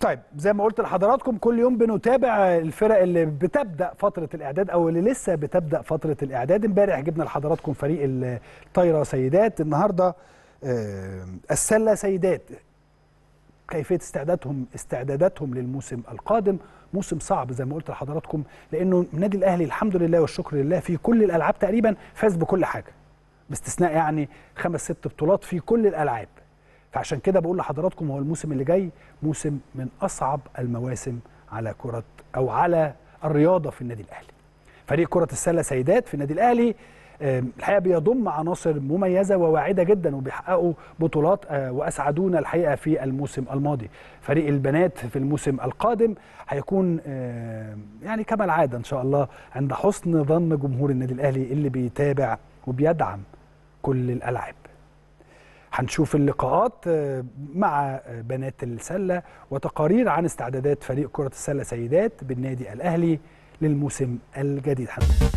طيب زي ما قلت لحضراتكم كل يوم بنتابع الفرق اللي بتبدا فتره الاعداد او اللي لسه بتبدا فتره الاعداد امبارح جبنا لحضراتكم فريق الطايره سيدات النهارده آه، السله سيدات كيفيه استعدادهم استعداداتهم للموسم القادم موسم صعب زي ما قلت لحضراتكم لانه النادي الاهلي الحمد لله والشكر لله في كل الالعاب تقريبا فاز بكل حاجه باستثناء يعني خمس ست بطولات في كل الالعاب فعشان كده بقول لحضراتكم هو الموسم اللي جاي موسم من اصعب المواسم على كره او على الرياضه في النادي الاهلي فريق كره السله سيدات في النادي الاهلي آم، الحقيقه بيضم عناصر مميزه وواعده جدا وبيحققوا بطولات آه، واسعدونا الحقيقه في الموسم الماضي فريق البنات في الموسم القادم هيكون آم، يعني كما العاده ان شاء الله عند حسن ظن جمهور النادي الاهلي اللي بيتابع وبيدعم كل الالعاب هنشوف اللقاءات آه، مع آه، بنات السله وتقارير عن استعدادات فريق كره السله سيدات بالنادي الاهلي للموسم الجديد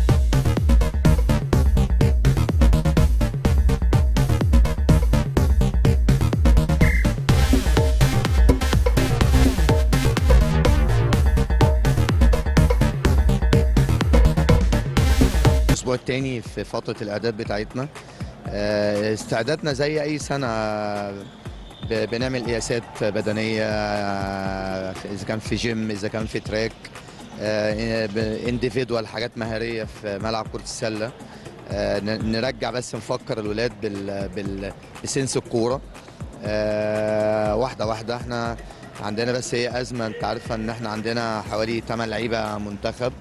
الاسبوع التاني في فتره الاعداد بتاعتنا آه، استعدادنا زي اي سنه ب- بنعمل قياسات بدنيه آه، اذا كان في جيم اذا كان في تراك انديفيدوال حاجات مهاريه في ملعب كره السله آه، ن- نرجع بس نفكر الولاد بال بال بسنس الكوره آه، واحده واحده احنا عندنا بس هي ازمه انت عارفه ان احنا عندنا حوالي 8 لعيبه منتخب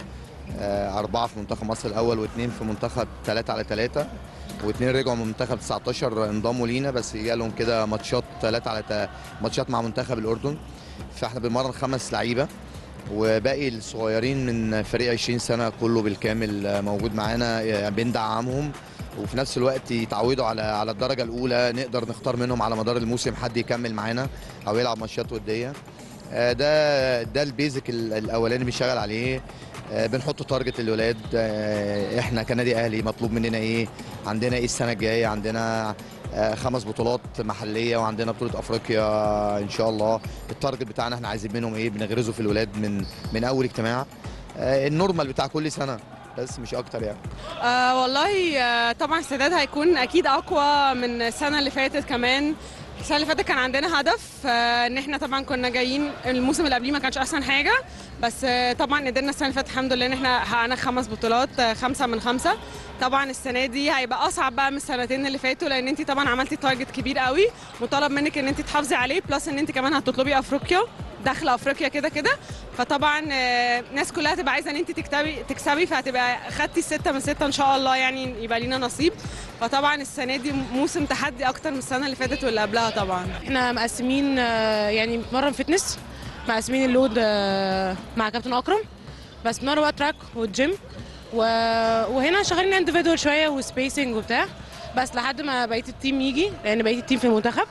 آه، أربعة في منتخب مصر الأول واثنين في منتخب 3 على 3 واثنين رجعوا من منتخب 19 انضموا لينا بس جالهم كده ماتشات 3 على تا- ماتشات مع منتخب الأردن فاحنا بنمرن خمس لعيبة وباقي الصغيرين من فريق 20 سنة كله بالكامل آه، موجود معانا آه، بندعمهم وفي نفس الوقت يتعودوا على على الدرجة الأولى نقدر نختار منهم على مدار الموسم حد يكمل معانا أو يلعب ماتشات ودية آه، ده ده البيزك ال- الأولاني بنشتغل عليه آه، بنحط تارجت للولاد آه، احنا كنادي اهلي مطلوب مننا ايه عندنا ايه السنه الجايه عندنا آه، خمس بطولات محليه وعندنا بطوله افريقيا ان شاء الله التارجت بتاعنا احنا عايزين منهم ايه بنغرزه في الولاد من من اول اجتماع آه، النورمال بتاع كل سنه بس مش اكتر يعني آه والله آه طبعا السداد هيكون اكيد اقوى من السنه اللي فاتت كمان السنه اللي فاتت كان عندنا هدف آه ان احنا طبعا كنا جايين الموسم اللي قبليه ما كانش احسن حاجه بس آه طبعا قدرنا السنه اللي فاتت الحمد لله ان احنا حققنا خمس بطولات آه خمسه من خمسه طبعا السنه دي هيبقى اصعب بقى من السنتين اللي فاتوا لان انت طبعا عملتي تارجت كبير قوي مطالب منك ان انت تحافظي عليه بلس ان انت كمان هتطلبي افريقيا داخله افريقيا كده كده فطبعا آه، الناس كلها تبقى عايزه ان انت تكتبي تكسبي فهتبقى خدتي السته من سته ان شاء الله يعني يبقى لينا نصيب فطبعا السنه دي موسم تحدي اكتر من السنه اللي فاتت واللي قبلها طبعا احنا مقسمين آه، يعني بنتمرن فتنس مقسمين اللود آه، مع كابتن اكرم بس بنتمرن بقى تراك والجيم و... وهنا شغالين اندفيدوال شويه وسبيسنج وبتاع بس لحد ما بقيه التيم يجي لان بقيه التيم في المنتخب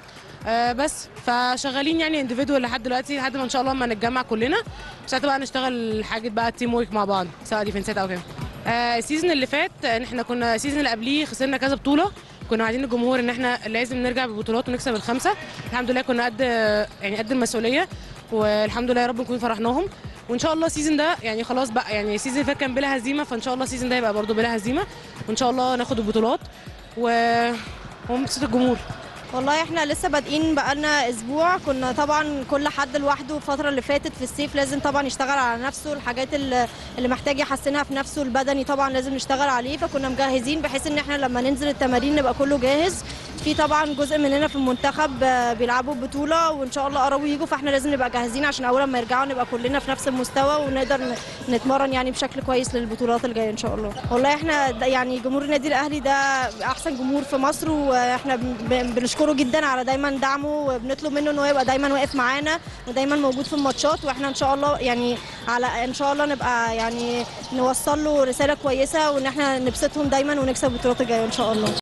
آه، بس فشغالين يعني اندفيدوال لحد دلوقتي لحد ما ان شاء الله لما نتجمع كلنا ساعتها بقى نشتغل حاجه بقى تيم ورك مع بعض سواء ديفنسات او كده آه، السيزون اللي فات آه، احنا كنا السيزون اللي قبليه خسرنا كذا بطوله كنا عايزين الجمهور ان احنا لازم نرجع ببطولات ونكسب الخمسه الحمد لله كنا قد يعني قد المسؤوليه والحمد لله يا رب نكون فرحناهم وان شاء الله السيزون ده يعني خلاص بقى يعني السيزون اللي فات كان بلا هزيمه فان شاء الله السيزون ده يبقى برده بلا هزيمه وان شاء الله ناخد البطولات و ونبسط الجمهور والله احنا لسه بادئين بقالنا اسبوع كنا طبعا كل حد لوحده الفتره اللي فاتت في الصيف لازم طبعا يشتغل على نفسه الحاجات اللي اللي محتاج يحسنها في نفسه البدني طبعا لازم نشتغل عليه فكنا مجهزين بحيث ان احنا لما ننزل التمارين نبقى كله جاهز في طبعا جزء مننا في المنتخب آه، بيلعبوا بطوله وان شاء الله قربوا يجوا فاحنا لازم نبقى جاهزين عشان اول ما يرجعوا نبقى كلنا في نفس المستوى ونقدر ن- نتمرن يعني بشكل كويس للبطولات الجايه ان شاء الله والله احنا ده يعني جمهور النادي الاهلي ده احسن جمهور في مصر واحنا بن- بنشكره جدا على دايما دعمه وبنطلب منه ان هو يبقى دايما واقف معانا ودايما موجود في الماتشات واحنا ان شاء الله يعني على ان شاء الله نبقى يعني نوصل له رساله كويسه وان احنا نبسطهم دايما ونكسب البطولات الجايه ان شاء الله